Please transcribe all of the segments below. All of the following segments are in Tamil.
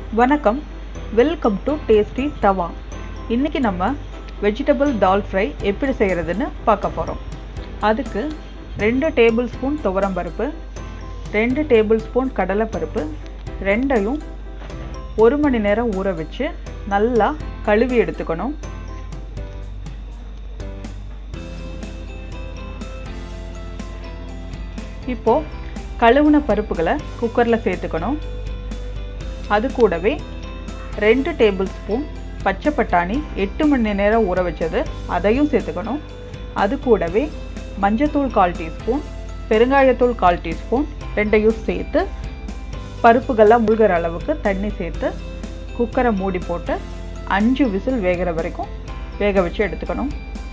வணக்கம் வெல்கம் டு டேஸ்டி தவா இன்றைக்கி நம்ம வெஜிடபிள் தால் ஃப்ரை எப்படி செய்கிறதுன்னு பார்க்க போகிறோம் அதுக்கு ரெண்டு டேபிள் ஸ்பூன் துவரம்பருப்பு ரெண்டு டேபிள் ஸ்பூன் கடலைப்பருப்பு ரெண்டையும் ஒரு மணி நேரம் ஊற வச்சு நல்லா கழுவி எடுத்துக்கணும் இப்போது கழுவுன பருப்புகளை குக்கரில் சேர்த்துக்கணும் அது கூடவே ரெண்டு டேபிள் ஸ்பூன் பச்சை பட்டாணி எட்டு மணி நேரம் ஊற வச்சது அதையும் சேர்த்துக்கணும் அது கூடவே மஞ்சத்தூள் கால் டீஸ்பூன் பெருங்காயத்தூள் கால் டீஸ்பூன் ரெண்டையும் சேர்த்து பருப்புகள்லாம் முழுகிற அளவுக்கு தண்ணி சேர்த்து குக்கரை மூடி போட்டு அஞ்சு விசில் வேகிற வரைக்கும் வேக வச்சு எடுத்துக்கணும்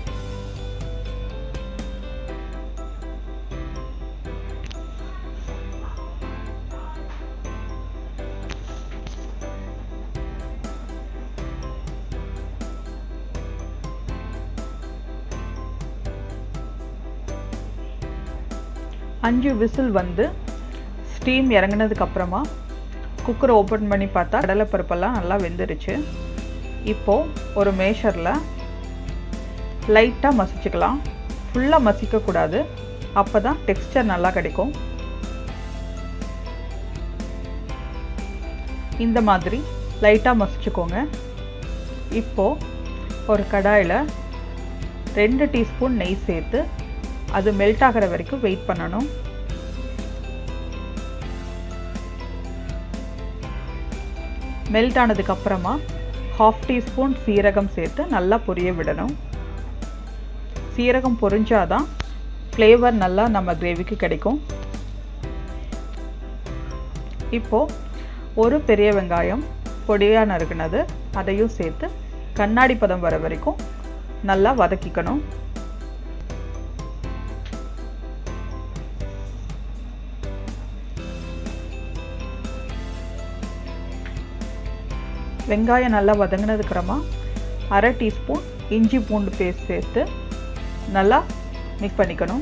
அஞ்சு விசில் வந்து ஸ்டீம் இறங்கினதுக்கு அப்புறமா குக்கரை ஓப்பன் பண்ணி பார்த்தா கடலைப்பருப்பெல்லாம் நல்லா வெந்துருச்சு இப்போது ஒரு மேஷரில் லைட்டாக மசிச்சுக்கலாம் ஃபுல்லாக மசிக்கக்கூடாது அப்போ தான் டெக்ஸ்டர் நல்லா கிடைக்கும் இந்த மாதிரி லைட்டாக மசிச்சுக்கோங்க இப்போது ஒரு கடாயில் ரெண்டு டீஸ்பூன் நெய் சேர்த்து அது மெல்ட் ஆகிற வரைக்கும் வெயிட் பண்ணணும் மெல்ட் ஆனதுக்கு அப்புறமா ஹாஃப் டீஸ்பூன் சீரகம் சேர்த்து நல்லா பொரிய விடணும் சீரகம் பொரிஞ்சாதான் ஃப்ளேவர் நல்லா நம்ம கிரேவிக்கு கிடைக்கும் இப்போது ஒரு பெரிய வெங்காயம் பொடியாக நறுக்குனது அதையும் சேர்த்து கண்ணாடி பதம் வர வரைக்கும் நல்லா வதக்கிக்கணும் வெங்காயம் நல்லா வதங்கினதுக்கப்புறமா அரை டீஸ்பூன் இஞ்சி பூண்டு பேஸ்ட் சேர்த்து நல்லா மிக்ஸ் பண்ணிக்கணும்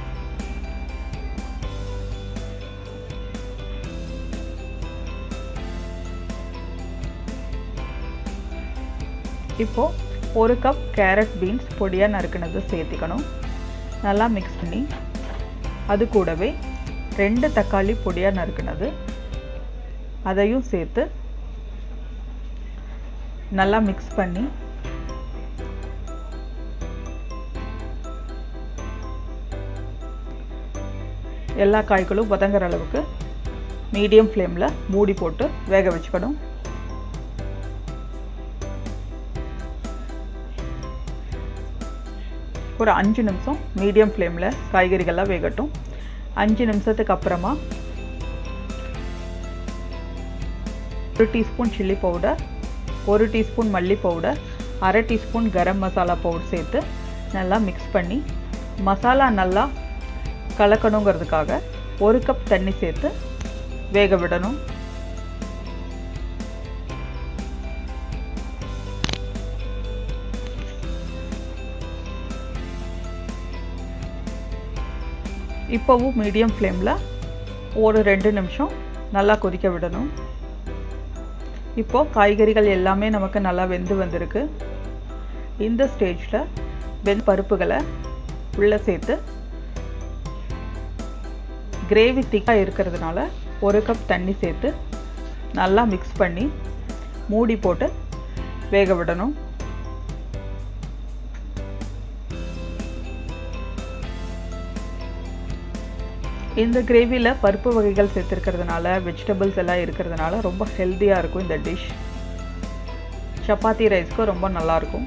இப்போது ஒரு கப் கேரட் பீன்ஸ் பொடியாக நறுக்கினது சேர்த்திக்கணும் நல்லா மிக்ஸ் பண்ணி அது கூடவே ரெண்டு தக்காளி பொடியாக நறுக்கினது அதையும் சேர்த்து நல்லா மிக்ஸ் பண்ணி எல்லா காய்களும் வதங்குற அளவுக்கு மீடியம் ஃப்ளேமில் மூடி போட்டு வேக வச்சுக்கணும் ஒரு அஞ்சு நிமிஷம் மீடியம் ஃப்ளேமில் காய்கறிகள்லாம் வேகட்டும் அஞ்சு நிமிஷத்துக்கு அப்புறமா ஒரு டீஸ்பூன் சில்லி பவுடர் ஒரு டீஸ்பூன் மல்லி பவுடர் அரை டீஸ்பூன் கரம் மசாலா பவுடர் சேர்த்து நல்லா மிக்ஸ் பண்ணி மசாலா நல்லா கலக்கணுங்கிறதுக்காக ஒரு கப் தண்ணி சேர்த்து வேக விடணும் இப்போவும் மீடியம் ஃப்ளேமில் ஒரு ரெண்டு நிமிஷம் நல்லா கொதிக்க விடணும் இப்போது காய்கறிகள் எல்லாமே நமக்கு நல்லா வெந்து வந்திருக்கு இந்த ஸ்டேஜில் வெண் பருப்புகளை உள்ளே சேர்த்து கிரேவி திக்காக இருக்கிறதுனால ஒரு கப் தண்ணி சேர்த்து நல்லா மிக்ஸ் பண்ணி மூடி போட்டு வேக விடணும் இந்த கிரேவியில் பருப்பு வகைகள் சேர்த்துருக்கிறதுனால வெஜிடபிள்ஸ் எல்லாம் இருக்கிறதுனால ரொம்ப ஹெல்த்தியாக இருக்கும் இந்த டிஷ் சப்பாத்தி ரைஸ்க்கும் ரொம்ப நல்லாயிருக்கும்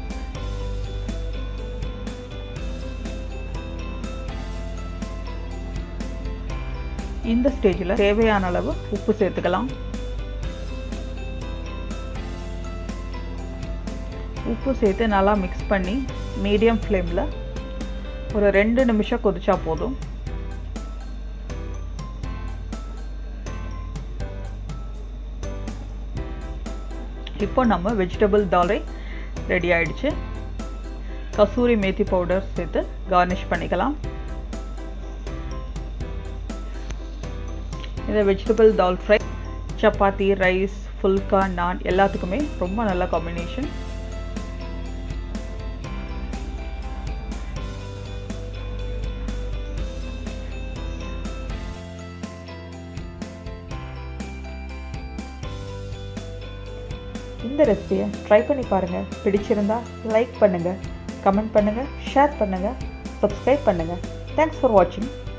இந்த ஸ்டேஜில் தேவையான அளவு உப்பு சேர்த்துக்கலாம் உப்பு சேர்த்து நல்லா மிக்ஸ் பண்ணி மீடியம் ஃப்ளேமில் ஒரு ரெண்டு நிமிஷம் கொதிச்சா போதும் இப்போ நம்ம வெஜிடபிள் தாலை ரெடி ஆயிடுச்சு கசூரி மேத்தி பவுடர் சேர்த்து கார்னிஷ் பண்ணிக்கலாம் இந்த vegetable dal fry chapati rice phulka naan எல்லாத்துக்குமே ரொம்ப நல்ல காம்பினேஷன் இந்த ரெசிபியை ட்ரை பண்ணி பாருங்கள் பிடிச்சிருந்தா லைக் பண்ணுங்கள் கமெண்ட் பண்ணுங்கள் ஷேர் பண்ணுங்கள் சப்ஸ்கிரைப் பண்ணுங்கள் தேங்க்ஸ் ஃபார் வாட்சிங்